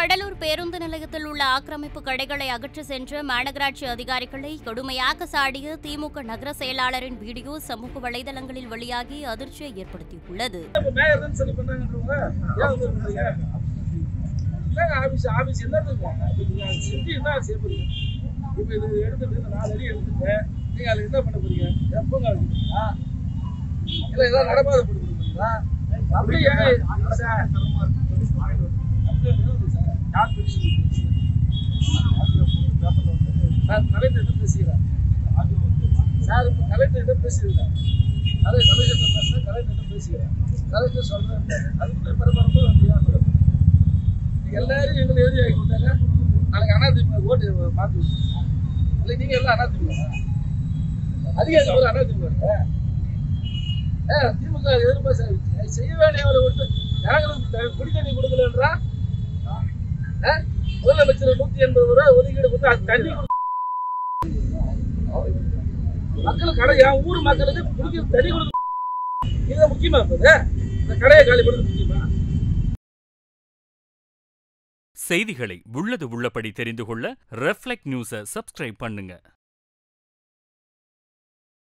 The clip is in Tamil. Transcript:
கடலூர் பேருந்து நிலையத்தில் உள்ள ஆக்கிரமிப்பு கடைகளை அகற்ற சென்ற மாநகராட்சி அதிகாரிகளை கடுமையாக சாடிய திமுக நகர செயலாளரின் வீடியோ சமூக வலைதளங்களில் வெளியாகி அதிர்ச்சியை ஏற்படுத்தியுள்ளது இப்ப மேயர் தான் சரி பண்ணாங்கன்றவங்க ஏன் வந்து பண்றீங்க? என்னங்க ஆபீஸ் ஆபீஸ் என்னதுங்க இப்ப நீங்க அதை செஞ்சு என்ன செய்ய போறீங்க இப்ப இது எடுத்துட்டு இந்த நாலு அடி எடுத்துட்டு நீங்க அதுக்கு என்ன பண்ண போறீங்க எப்போ கழிக்கிறீங்களா இல்ல ஏதாவது நடமாத போட்டு கொடுக்குறீங்களா அப்படியே ஏன் சார் அப்படியே எழுதுங்க சார் யார் பிடிச்சு சார் கலெக்டர் பேசுகிறேன் சார் இப்போ கலெக்டர் பேசுகிறேன் அதே கலெக்டர் பேசுகிறேன் கலெக்டர் பேசுகிறேன் கலெக்டர் சொல்கிறேன் அதுக்குள்ளே பரபரப்பு வந்து ஏன் மேடம் நீங்கள் எல்லாரும் எங்களை எழுதி ஆக்கி விட்டாங்க நாளைக்கு அண்ணாதிமுக ஓட்டு மாற்றி விட்டுருங்க இல்லை நீங்கள் எல்லாம் அண்ணாதிமுக அதிகாரி ஒரு அண்ணாதிமுக ஏ திமுக எதிர்பார்த்து செய்ய வேண்டிய அவரை விட்டு ஜனங்களுக்கு குடி தண்ணி கொடுக்கலன்றா ஆ? முதலமைச்சர் நூற்றி எண்பது ரூபா ஒதுக்கீடு கொடுத்து அது தண்ணி கொடு- மக்களுக்கு கடை என் ஊர் மக்களுக்கு குடிக்கிற தண்ணி கொடுக்க இது முக்கியமா இப்ப இந்த கடையை காலி பண்ணுறது முக்கியமா செய்திகளை உள்ளது உள்ளபடி தெரிந்து கொள்ள ரெஃப்ளெக்ட் நியூஸை சப்ஸ்கிரைப் பண்ணுங்க